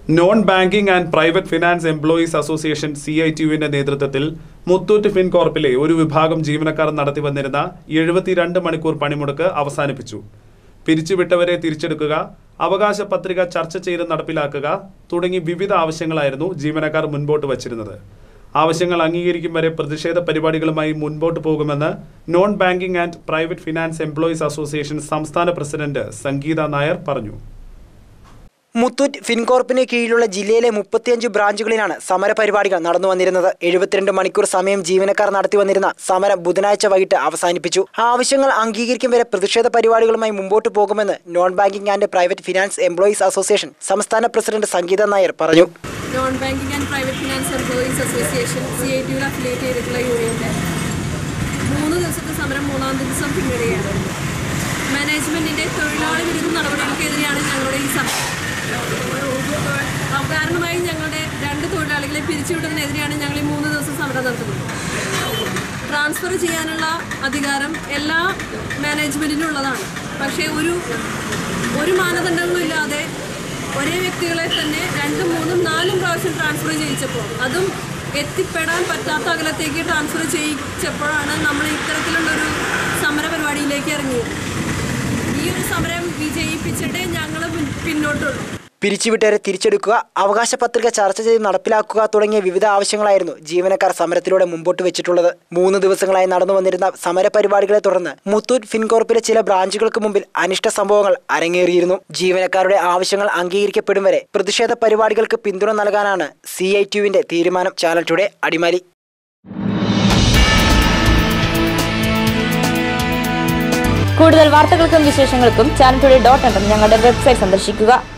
non banking and private finance employees association C I T യുവിന്റെ നേതൃത്വത്തിൽ മുത്തൂറ്റ് ഫിൻകോർപ്പിലെ ഒരു വിഭാഗം ജീവനക്കാർ നടത്തി വന്നിരുന്ന എഴുപത്തിരണ്ട് മണിക്കൂർ പണിമുടക്ക് അവസാനിപ്പിച്ചു പിരിച്ചുവിട്ടവരെ തിരിച്ചെടുക്കുക അവകാശ പത്രിക ചർച്ച ചെയ്ത് നടപ്പിലാക്കുക തുടങ്ങി വിവിധ ആവശ്യങ്ങളായിരുന്നു ജീവനക്കാർ മുൻപോട്ട് വച്ചിരുന്നത് ആവശ്യങ്ങൾ അംഗീകരിക്കും വരെ പ്രതിഷേധ പരിപാടികളുമായി മുൻപോട്ട് പോകുമെന്ന് non banking and private finance employees association സംസ്ഥാന പ്രസിഡന്റ് സംഗീത നായർ പറഞ്ഞു മുത്തൂറ്റ് ഫിൻകോർപ്പിന് കീഴിലുള്ള ജില്ലയിലെ മുപ്പത്തിയഞ്ച് ബ്രാഞ്ചുകളിലാണ് സമര പരിപാടികൾ നടന്നു വന്നിരുന്നത് എഴുപത്തിരണ്ട് മണിക്കൂർ സമയം ജീവനക്കാർ നടത്തി വന്നിരുന്ന സമരം ബുധനാഴ്ച വൈകിട്ട് അവസാനിപ്പിച്ചു ആവശ്യങ്ങൾ അംഗീകരിക്കും വരെ പ്രതിഷേധ പരിപാടികളുമായി മുമ്പോട്ട് പോകുമെന്ന് non banking and private finance employees association സംസ്ഥാന പ്രസിഡന്റ് സംഗീത നായർ പറഞ്ഞു non banking and private finance employees association C I ടിയിൽ അഫിലിയേറ്റ് ചെയ്തിട്ടുള്ള യൂണിയൻ്റെ മൂന്ന് ദിവസത്തെ സമരം മൂന്നാം ദിവസം പിന്നിടുകയാണ് മാനേജ്മെൻറ്റിൻ്റെ തൊഴിലാളി വിരുദ്ധ നടപടികൾക്കെതിരെയാണ് ഞങ്ങളുടെ ഈ സമരം കാരണമായി ഞങ്ങളുടെ രണ്ട് തൊഴിലാളികളെ പിരിച്ചുവിടുന്നതിനെതിരെയാണ് ഞങ്ങൾ ഈ മൂന്ന് ദിവസം സമരം നടത്തുന്നത് ട്രാൻസ്ഫർ ചെയ്യാനുള്ള അധികാരം എല്ലാ മാനേജ്മെൻറ്റിനും ഉള്ളതാണ് പക്ഷേ ഒരു ഒരു മാനദണ്ഡങ്ങളും ഇല്ലാതെ ഒരേ വ്യക്തികളെ തന്നെ രണ്ടും മൂന്നും നാലും പ്രാവശ്യം ട്രാൻസ്ഫർ ചെയ്യിച്ചപ്പോൾ അതും എത്തിപ്പെടാൻ പറ്റാത്ത അകലത്തേക്ക് ട്രാൻസ്ഫർ ചെയ്യിച്ചപ്പോഴാണ് നമ്മൾ ഇത്തരത്തിലുള്ളൊരു സമര പരിപാടിയിലേക്ക് ഇറങ്ങിയത് ഈ ഒരു സമരം വിജയിപ്പിച്ചിട്ടേ ഞങ്ങൾ പിന്നോട്ടുള്ളൂ പിരിച്ചുവിട്ടവരെ തിരിച്ചെടുക്കുക അവകാശ പത്രിക ചർച്ച ചെയ്ത് നടപ്പിലാക്കുക തുടങ്ങിയ വിവിധ ആവശ്യങ്ങളായിരുന്നു ജീവനക്കാർ സമരത്തിലൂടെ മുമ്പോട്ട് വെച്ചിട്ടുള്ളത് മൂന്ന് ദിവസങ്ങളായി നടന്നു വന്നിരുന്ന സമര പരിപാടികളെ തുടർന്ന് മുത്തൂറ്റ് ഫിൻകോർപ്പിലെ ചില ബ്രാഞ്ചുകൾക്ക് മുമ്പിൽ അനിഷ്ട സംഭവങ്ങൾ അരങ്ങേറിയിരുന്നു ജീവനക്കാരുടെ ആവശ്യങ്ങൾ അംഗീകരിക്കപ്പെടും വരെ പ്രതിഷേധ പരിപാടികൾക്ക് പിന്തുണ നൽകാനാണ് സി ഐ ടിയുവിന്റെ തീരുമാനം ചാനൽ ടുഡേ അടിമാലി കൂടുതൽ വാർത്തകൾക്കും വിശേഷങ്ങൾക്കും ചാനൽ ടുഡേ ഡോട്ട് ഞങ്ങളുടെ വെബ്സൈറ്റ് സന്ദർശിക്കുക